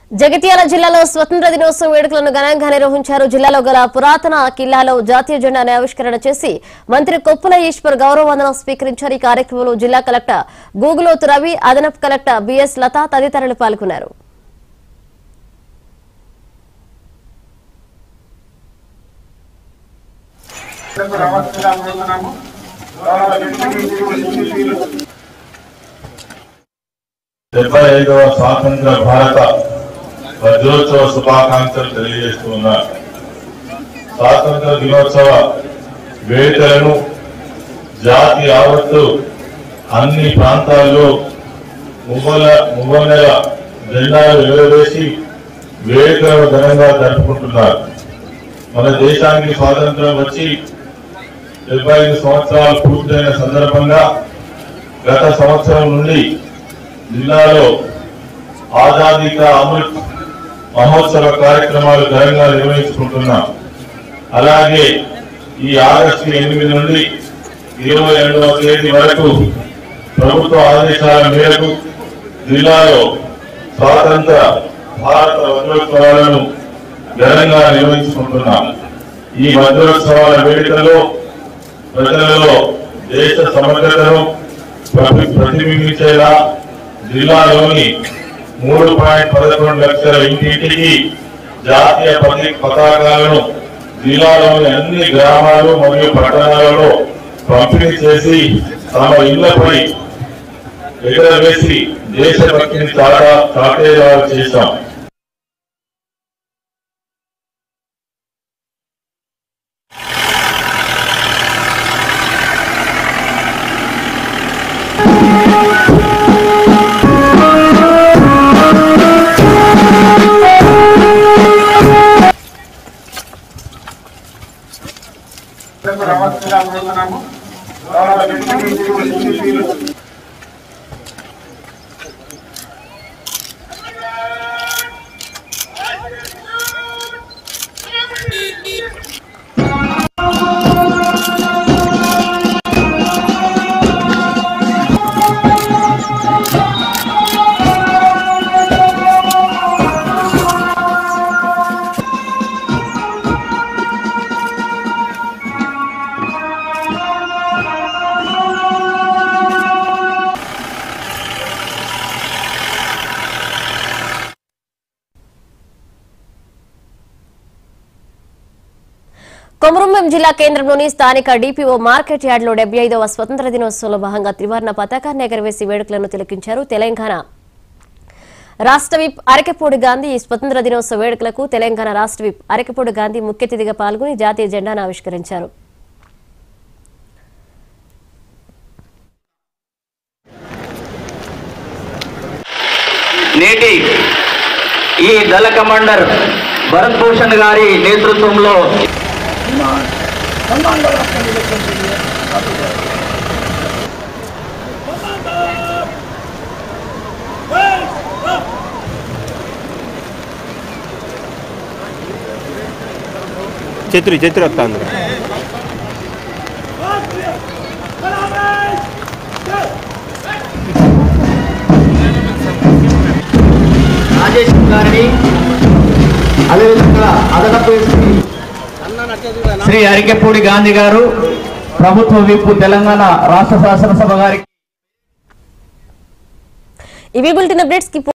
జగిత్యాల జిల్లాలో స్వతంత్ర దినోత్సవ వేడుకలను ఘనంగా నిర్వహించారు జిల్లాలో గల పురాతన కిల్లాలో జాతీయ జెండాను ఆవిష్కరణ చేసి మంత్రి కొప్పుల ఈశ్వర్ గౌరవ వందనం స్వీకరించారు ఈ కార్యక్రమంలో జిల్లా కలెక్టర్ గూగులోతు రవి అదనపు కలెక్టర్ బిఎస్ లత తదితరులు పాల్గొన్నారు డెబ్బై ఐదవ స్వాతంత్ర భారత వజ్రోత్సవ శుభాకాంక్షలు తెలియజేస్తున్నా స్వాతంత్ర దినోత్సవ వేడుకలను జాతి యావత్తు అన్ని ప్రాంతాల్లో మువ్వల మువ్వన్నెల జెండాలు ఎగరవేసి వేడుకలను ఘనంగా జరుపుకుంటున్నారు మన దేశానికి స్వాతంత్రం వచ్చి డెబ్బై ఐదు సంవత్సరాలు పూర్తయిన సందర్భంగా గత సంవత్సరం నుండి జిల్లాలో ఆజాదీ కా అమృత్ మహోత్సవ కార్యక్రమాలు ఘనంగా నిర్వహించుకుంటున్నాం అలాగే ఈ ఆగస్టు ఎనిమిది నుండి ఇరవై రెండవ తేదీ వరకు ప్రభుత్వ ఆదేశాల మేరకు జిల్లాలో స్వాతంత్ర భారత వజ్రోత్సవాలను ఘనంగా నిర్వహించుకుంటున్నాం ఈ వజ్రోత్సవాల వేడుకలో ప్రజలలో దేశ సమగ్రతను ప్రతి- ప్రతిబింబించేలా జిల్లాలోని మూడు పాయింట్ పదకొండు లక్షల ఇంటింటికి జాతీయ పతి పతాకాలను జిల్లాలోని అన్ని గ్రామాలు మరియు పట్టణాలలో పంపిణీ చేసి తమ ఇళ్లపై ఎగరవేసి దేశభక్తిని చాలా చాటేలా చేశాం కొమరంభీం జిల్లా కేంద్రంలోని స్థానిక డిపిఓ మార్కెట్ యార్డ్లో డెబ్బై ఐదవ స్వతంత్ర దినోత్సవంలో భాగంగా త్రివర్ణ పతాకాన్ని ఎగరవేసి వేడుకలను తిలకించారు తెలంగాణ రాష్ట్ర విప్ అరకెపూడి గాంధీ ఈ స్వతంత్ర దినోత్సవ వేడుకలకు తెలంగాణ రాష్ట్ర విప్ అరకెపూడి గాంధీ ముఖ్య అతిథిగా పాల్గొని జాతీయ జెండాను ఆవిష్కరించారు నేటి ఈ దళ కమాండర్ భరత్ భూషణ్ గారి నేతృత్వంలో చిత్రి చిత్రి వస్తుంది రాజేష్ గారిని అదేవిధంగా అదనపు ఎస్పీ శ్రీ అరికెపూడి గాంధీ గారు ప్రభుత్వ విప్పు తెలంగాణ రాష్ట్ర శాసనసభ గారికి ఇవి బులెటిన్ అప్డేట్స్ కి